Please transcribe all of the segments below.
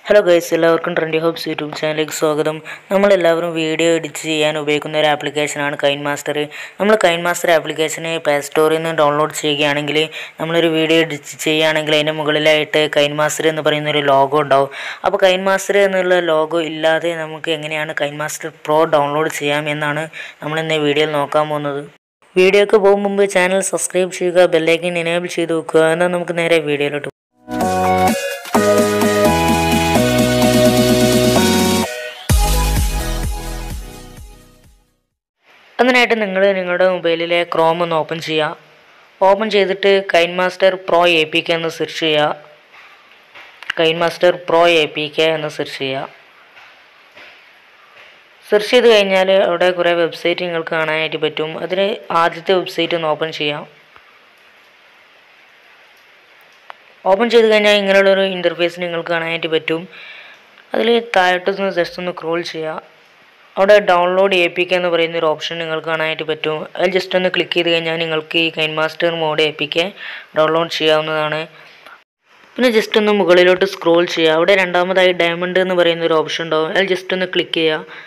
hello guys എല്ലാവർക്കും Trendy Hobbs YouTube ചാനലിലേക്ക് സ്വാഗതം നമ്മളെല്ലാവരും വീഡിയോ എഡിറ്റ് ചെയ്യാൻ ഉപയോഗിക്കുന്ന ഒരു ആപ്ലിക്കേഷനാണ് കൈൻ മാസ്റ്റർ നമ്മൾ കൈൻ മാസ്റ്റർ ആപ്ലിക്കേഷന് പ്ലേ സ്റ്റോറിൽ നിന്ന് ഡൗൺലോഡ് ചെയ്യുകയാണെങ്കിൽ നമ്മളൊരു വീഡിയോ എഡിറ്റ് ചെയ്യുകയാണെങ്കിൽ അതിൻ്റെ മുകളിലായിട്ട് കൈൻ മാസ്റ്റർ എന്ന് പറയുന്ന ഒരു ലോഗോ ഉണ്ടാവും അപ്പോൾ കൈൻ മാസ്റ്റർ എന്നുള്ള ലോഗോ ഇല്ലാതെ നമുക്ക് എങ്ങനെയാണ് കൈൻ മാസ്റ്റർ പ്രോ ഡൗൺലോഡ് ചെയ്യാം എന്നാണ് നമ്മൾ ഇന്ന് വീഡിയോയിൽ നോക്കാൻ പോകുന്നത് വീഡിയോക്ക് പോകും മുമ്പ് ചാനൽ സബ്സ്ക്രൈബ് ചെയ്യുക ബെല്ലൈക്കൻ എനേബിൾ ചെയ്ത് വെക്കുക എന്നാൽ നമുക്ക് നേരെ വീഡിയോയിലോട്ട് അതിനായിട്ട് നിങ്ങൾ നിങ്ങളുടെ മൊബൈലിലെ ക്രോം ഒന്ന് ഓപ്പൺ ചെയ്യുക ഓപ്പൺ ചെയ്തിട്ട് KineMaster pro A P K എന്ന് സെർച്ച് ചെയ്യുക KineMaster pro A P K എന്ന് സെർച്ച് ചെയ്യുക സെർച്ച് ചെയ്ത് കഴിഞ്ഞാൽ അവിടെ കുറേ വെബ്സൈറ്റ് നിങ്ങൾക്ക് കാണാനായിട്ട് പറ്റും അതിൽ ആദ്യത്തെ വെബ്സൈറ്റ് ഒന്ന് ഓപ്പൺ ചെയ്യാം ഓപ്പൺ ചെയ്ത് കഴിഞ്ഞാൽ ഇങ്ങനെയുള്ളൊരു ഇൻ്റർഫേസ് നിങ്ങൾക്ക് കാണാനായിട്ട് പറ്റും അതിൽ താഴോട്ട് ഒന്ന് ജസ്റ്റ് ഒന്ന് ക്രോൾ ചെയ്യുക അവിടെ ഡൗൺലോഡ് എ പി കെ എന്ന് പറയുന്ന ഒരു ഓപ്ഷൻ നിങ്ങൾക്ക് കാണാനായിട്ട് പറ്റും അത് ജസ്റ്റ് ഒന്ന് ക്ലിക്ക് ചെയ്ത് കഴിഞ്ഞാൽ നിങ്ങൾക്ക് ഈ KineMaster mod A P K download ചെയ്യാവുന്നതാണ് പിന്നെ ജസ്റ്റ് ഒന്ന് മുകളിലോട്ട് സ്ക്രോൾ ചെയ്യുക അവിടെ രണ്ടാമതായി ഡയമണ്ട് എന്ന് പറയുന്ന ഒരു ഓപ്ഷൻ ഉണ്ടാവും അതിൽ ജസ്റ്റ് ഒന്ന് ക്ലിക്ക് ചെയ്യുക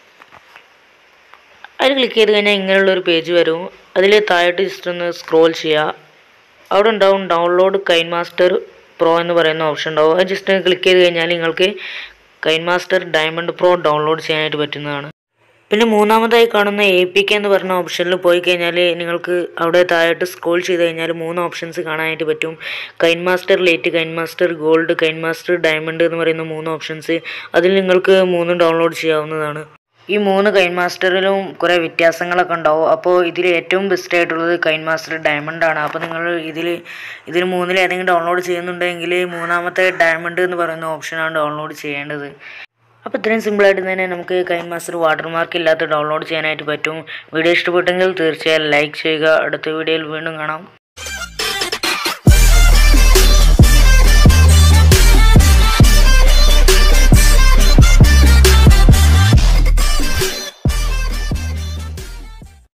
അതിൽ ക്ലിക്ക് ചെയ്ത് കഴിഞ്ഞാൽ ഇങ്ങനെയുള്ള ഒരു പേജ് വരും അതിൽ താഴോട്ട് ജസ്റ്റ് ഒന്ന് സ്ക്രോൾ ചെയ്യുക അവിടെ ഉണ്ടാവും ഡൗൺലോഡ് കൈൻ മാസ്റ്റർ പ്രോ എന്ന് പറയുന്ന ഓപ്ഷൻ ഉണ്ടാവും അത് ജസ്റ്റ് ക്ലിക്ക് ചെയ്ത് കഴിഞ്ഞാൽ നിങ്ങൾക്ക് KineMaster diamond pro download ചെയ്യാനായിട്ട് പറ്റുന്നതാണ് പിന്നെ മൂന്നാമതായി കാണുന്ന എ പി കെ എന്ന് പറഞ്ഞ ഓപ്ഷനിൽ പോയി കഴിഞ്ഞാൽ നിങ്ങൾക്ക് അവിടെ താഴോട്ട് സ്ക്രോൾ ചെയ്ത് കഴിഞ്ഞാൽ മൂന്ന് ഓപ്ഷൻസ് കാണാനായിട്ട് പറ്റും KineMaster lite KineMaster gold KineMaster diamond എന്ന് പറയുന്ന മൂന്ന് ഓപ്ഷൻസ് അതിൽ നിങ്ങൾക്ക് മൂന്നും ഡൗൺലോഡ് ചെയ്യാവുന്നതാണ് ഈ മൂന്ന് കൈൻ മാസ്റ്ററിലും കുറേ വ്യത്യാസങ്ങളൊക്കെ ഉണ്ടാവും അപ്പോൾ ഇതിൽ ഏറ്റവും ബെസ്റ്റ് ആയിട്ടുള്ളത് കൈൻ മാസ്റ്റർ ഡയമണ്ട് ആണ് അപ്പോൾ നിങ്ങൾ ഇതിൽ ഇതിൽ മൂന്നിൽ ഏതെങ്കിലും ഡൗൺലോഡ് ചെയ്യുന്നുണ്ടെങ്കിൽ മൂന്നാമത്തെ ഡയമണ്ട് എന്ന് പറയുന്ന ഓപ്ഷനാണ് ഡൗൺലോഡ് ചെയ്യേണ്ടത് അപ്പോൾ ഇത്രയും സിമ്പിളായിട്ട് തന്നെ നമുക്ക് കൈൻ മാസ്റ്റർ വാട്ടർമാർക്ക് ഇല്ലാത്ത ഡൗൺലോഡ് ചെയ്യാനായിട്ട് പറ്റും വീഡിയോ ഇഷ്ടപ്പെട്ടെങ്കിൽ തീർച്ചയായും ലൈക്ക് ചെയ്യുക അടുത്ത വീഡിയോയിൽ വീണ്ടും കാണാം